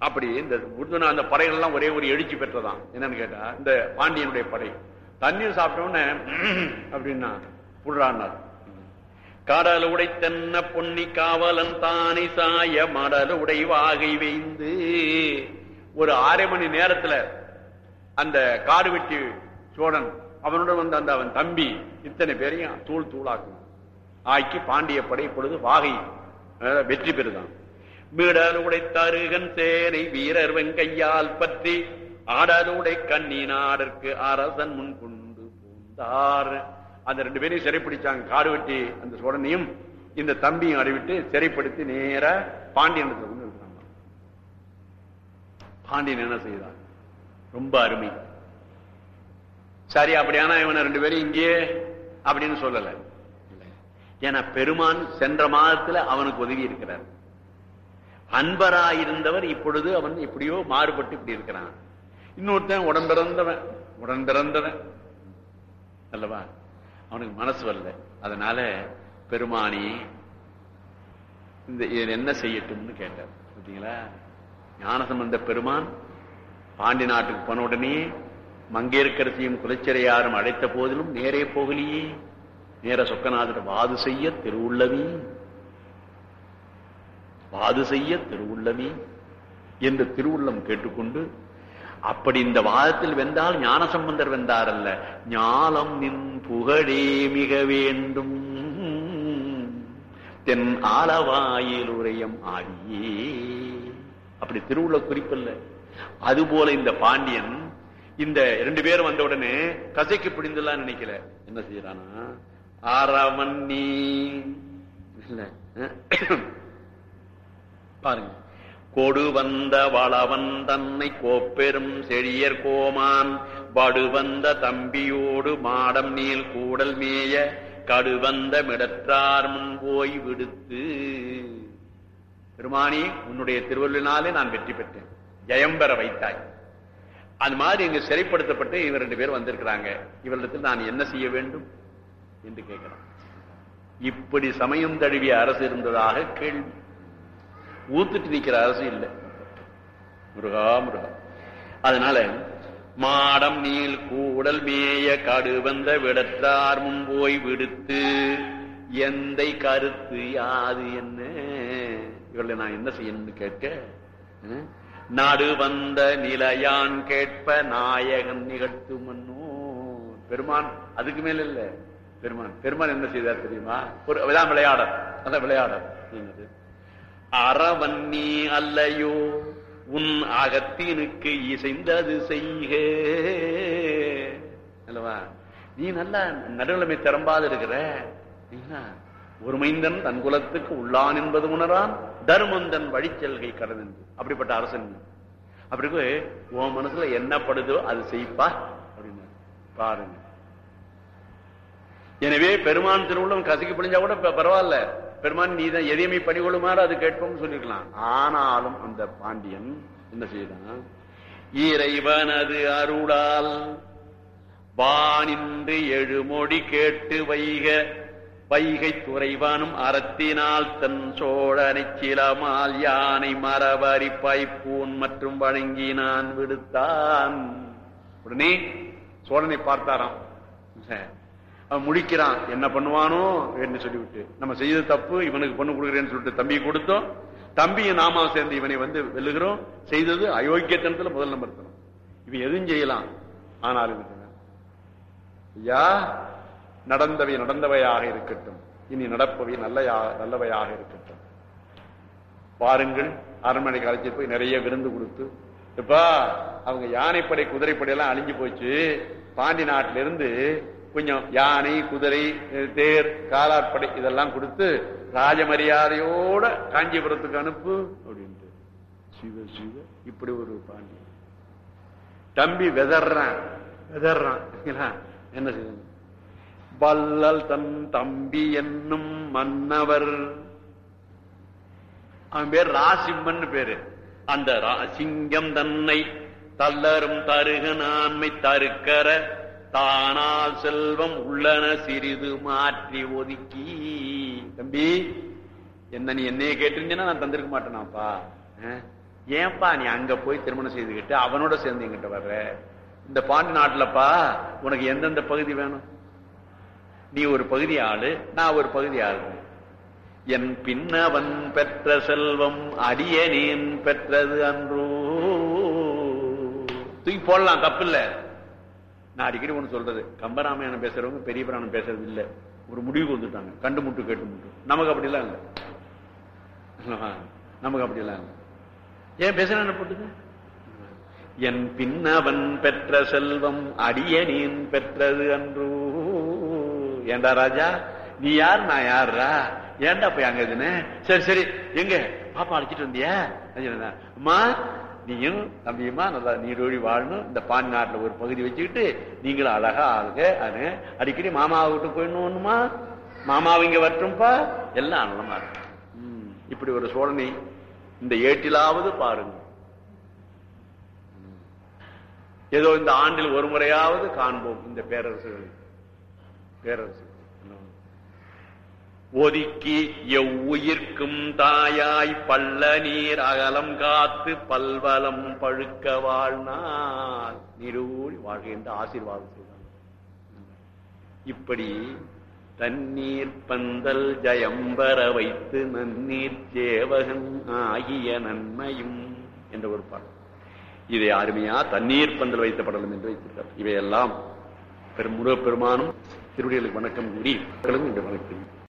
அப்படி இந்த உருதுன அந்த படைகள் எல்லாம் ஒரே ஒரு எழுச்சி பெற்றதான் என்னன்னு கேட்டா இந்த பாண்டியனுடைய படை தண்ணீர் சாப்பிட்ட உடனே அப்படின்னா புடுறான்னார் கடல் உடை தென்ன பொன்னி காவலன் தானை சாய மடல் உடை வாகை வைந்து ஒரு அரை மணி நேரத்துல அந்த காடு வெட்டி சோழன் அவனுடன் வந்த அந்த அவன் தம்பி இத்தனை பேரையும் தூள் தூளாக்கும் ஆக்கி பாண்டிய படை பொழுது வாகை அஹ், வெற்றி பெறுதான் மீடலுடை தருகன் சேனை வீரர் வெங்கையால் பற்றி ஆடலுடை கண்ணி நாடற்கு அரசன் முன் கொண்டு பூந்தார் அந்த ரெண்டு பேரையும் சிறைப்பிடிச்சாங்க காடு வெட்டி அந்த சோழனையும் இந்த தம்பியும் அறிவிட்டு சிறைப்படுத்தி நேர பாண்டியனத்தை கொண்டு இருக்கிறாங்க பாண்டியன் என்ன செய்தான் ரொம்ப அருமை சரி அப்படியானா இவனை ரெண்டு பேரும் இங்கே அப்படின்னு சொல்லல ஏன்னா பெருமான் சென்ற மாதத்துல அவனுக்கு உதவி இருக்கிறார் அன்பராயிருந்தவர் இப்பொழுது அவன் எப்படியோ மாறுபட்டு இப்படி இருக்கிறான் இன்னொருத்தன் உடன் பிறந்தவன் உடன் பிறந்தவன் அல்லவா அவனுக்கு மனசு வரல அதனால பெருமானி இந்த இதை என்ன செய்யட்டும்னு கேட்டார் பார்த்தீங்களா ஞானசம்பந்த பெருமான் பாண்டி நாட்டுக்கு போன உடனே மங்கையர்க்கரசியும் குலச்சிறையாரும் அழைத்த போதிலும் நேரே போகலையே நேர சொக்கநாதர் வாது செய்ய திருவுள்ளவி வாது செய்ய திருவுள்ளவி என்று திருவுள்ளம் கேட்டுக்கொண்டு அப்படி இந்த வாதத்தில் வென்றால் ஞானசம்பந்தர் வென்றார் அல்ல ஞாலம் நின் புகழே மிக வேண்டும் தென் ஆலவாயில் உரையம் ஆடியே அப்படி திருவுள்ள குறிப்பல்ல அதுபோல இந்த பாண்டியன் இந்த ரெண்டு பேரும் வந்த உடனே கசைக்கு பிடிந்தலாம் நினைக்கல என்ன செய்யறானா ஆரவன் நீ இல்ல பாருங்க கொடு வந்த வளவன் தன்னை கோப்பெரும் செழியர் கோமான் வடுவந்த தம்பியோடு மாடம் நீள் கூடல் மேய கடுவந்த மிடற்றார் முன் போய் விடுத்து பெருமானி உன்னுடைய திருவள்ளினாலே நான் வெற்றி பெற்றேன் ஜெயம் பெற வைத்தாய் அது மாதிரி இங்கு சிறைப்படுத்தப்பட்டு இவர் ரெண்டு பேர் வந்திருக்கிறாங்க இவரிடத்தில் நான் என்ன செய்ய வேண்டும் என்று கேட்கிறான் இப்படி சமயம் தழுவிய அரசு இருந்ததாக கேள்வி ஊத்துட்டு நிக்கிற அரசு இல்லை முருகா முருகா அதனால மாடம் நீள் கூடல் மேய கடு வந்த விடற்றார் முன்போய் விடுத்து எந்தை கருத்து யாது என்ன இவர்களை நான் என்ன செய்யணும்னு கேட்க அஹ், நாடு வந்த நிலையான் கேட்ப நாயகன் நிகழ்த்து மன்னோ பெருமான் அதுக்கு மேல இல்ல பெருமான் பெருமான் என்ன செய்தார் தெரியுமா ஒரு அதான் விளையாடல் அதான் விளையாடல் என்னது அறவன்னி அல்லையோ உன் அகத்தினுக்கு இசைந்தது செய்க அல்லவா நீ நல்லா நடுநிலைமை திறம்பாது இருக்கிற என்ன? ஒரு மைந்தன் தன் குலத்துக்கு உள்ளான் என்பது உணரான் தர்மந்தன் வழிச்செல்கை கடன் என்று அப்படிப்பட்ட அரசன் நீ. அப்படி இருக்கு, உன் மனசுல என்ன படுதோ அது செய்ப்பா அப்படின்னு பாருங்க எனவே பெருமான் திருவுள்ளம் கசக்கி பிடிஞ்சா கூட ப- பரவாயில்ல பெருமான் நீ தான் எதையுமே பணிகொள்ளுமாறு அது கேட்போம்னு சொல்லிருக்கலாம் ஆனாலும் அந்த பாண்டியன் என்ன செய்தான் இறைவனது அருளால் வானின்று எழுமொழி கேட்டு வைக வைகை துறைவானும் அறத்தினால் தன் சோழனை சிலமால் யானை மரபரி பைப்பூன் மற்றும் வழங்கினான் விடுத்தான் உடனே சோழனை பார்த்தாராம் சரி. அவன் முடிக்கிறான் என்ன பண்ணுவானோ என்று சொல்லிவிட்டு நம்ம செய்தது தப்பு இவனுக்கு பொண்ணு கொடுக்குறேன்னு சொல்லிட்டு தம்பி கொடுத்தோம் தம்பியை நாம சேர்ந்து இவனை வந்து வெல்லுகிறோம் செய்தது அயோக்கியத்தனத்துல முதல் நம்பர் தனம் இவன் எதுவும் செய்யலாம் ஆனால் இதுக்கு ஐயா நடந்தவை நடந்தவையாக இருக்கட்டும் இனி நடப்பவை நல்ல நல்லவையாக இருக்கட்டும் பாருங்கள் அரண்மனைக்கு அழைச்சிட்டு போய் நிறைய விருந்து கொடுத்து இப்பா அவங்க யானைப்படை குதிரைப்படை எல்லாம் அழிஞ்சு போச்சு பாண்டி நாட்டில இருந்து கொஞ்சம் யானை குதிரை அஹ், தேர் காலாட்படை இதெல்லாம் கொடுத்து ராஜ மரியாதையோட காஞ்சிபுரத்துக்கு அனுப்பு அப்படின்ட்டு சிவ சிவ இப்படி ஒரு பாண்டி தம்பி வெதர்றான் வெதர்றான் சரிங்களா? என்ன செய்ய வள்ளல் தன் தம்பி என்னும் மன்னவர் அவன் பேர் ராசிம்மன் பேரு அந்த ரா- சிங்கம் தன்னை தள்ளரும் தருக நான்மை தருக்கர தானால் செல்வம் உள்ளன சிறிது மாற்றி ஒதுக்கி தம்பி என்ன நீ என்னைய கேட்டிருந்தீன்னா நான் தந்திருக்க மாட்டேனாப்பா அஹ்? ஏன்பா நீ அங்க போய் திருமணம் செய்துக்கிட்டு அவனோட சேர்ந்து எங்கிட்ட வர்ற இந்த பாண்டி நாட்டுலப்பா உனக்கு எந்தெந்த பகுதி வேணும் நீ ஒரு பகுதி ஆளு நான் ஒரு பகுதி ஆளு என் பின்னவன் பெற்ற செல்வம் அடியனேன் பெற்றது அன்றோ தூக்கி போடலாம் தப்பு இல்ல நான் அடிக்கடி ஒண்ணு சொல்றது கம்பராமாயணம் பேசுறவங்க பெரிய புராணம் பேசுறது இல்ல ஒரு முடிவுக்கு வந்துட்டாங்க கண்டு முட்டு கேட்டு முட்டு நமக்கு அப்படிலாம் இல்ல நமக்கு அப்படிலாம் இல்ல ஏன் பேசுறேன் போட்டுக்கு என் பின்னவன் பெற்ற செல்வம் அடியனேன் பெற்றது அன்றோ ஏண்டா ராஜா நீ யார் நான் யாருடா ஏன்டா போய் அங்க இதுன்னு சரி சரி எங்க பாப்பா அழைச்சிட்டு வந்தியா அம்மா நீயும் தம்பியுமா நல்லா நீரோடி வாழணும் இந்த பான் நாட்டுல ஒரு பகுதி வச்சுக்கிட்டு நீங்களும் அழகா ஆளுங்க அது அடிக்கடி மாமாவை விட்டு போயிடணுமா மாமாவை இங்க வரட்டும்பா எல்லாம் நல்லமா இருக்கும் ம், இப்படி ஒரு சோழனை இந்த ஏட்டிலாவது பாருங்க ஏதோ இந்த ஆண்டில் ஒரு முறையாவது காண்போம் இந்த பேரரசுகள் பேரரசு ஒதுக்கி எவ்வுயிர்க்கும் தாயாய் பள்ள நீர் அகலம் காத்து பல்வலம் பழுக்க வாழ்நாள் நீடூழி வாழ்க என்று ஆசீர்வாதம் செய்தார் இப்படி தண்ணீர் பந்தல் ஜயம்பர வைத்து நன்னீர் சேவகன் ஆகிய நன்மையும் என்ற ஒரு பாடல் இதை அருமையா தண்ணீர் பந்தல் வைத்த படலம் என்று வைத்திருக்கார் இவையெல்லாம் பெரும் முருகப்பெருமானும் திருவடிகளுக்கு வணக்கம் கூறி மக்களும் இந்த வணக்கம்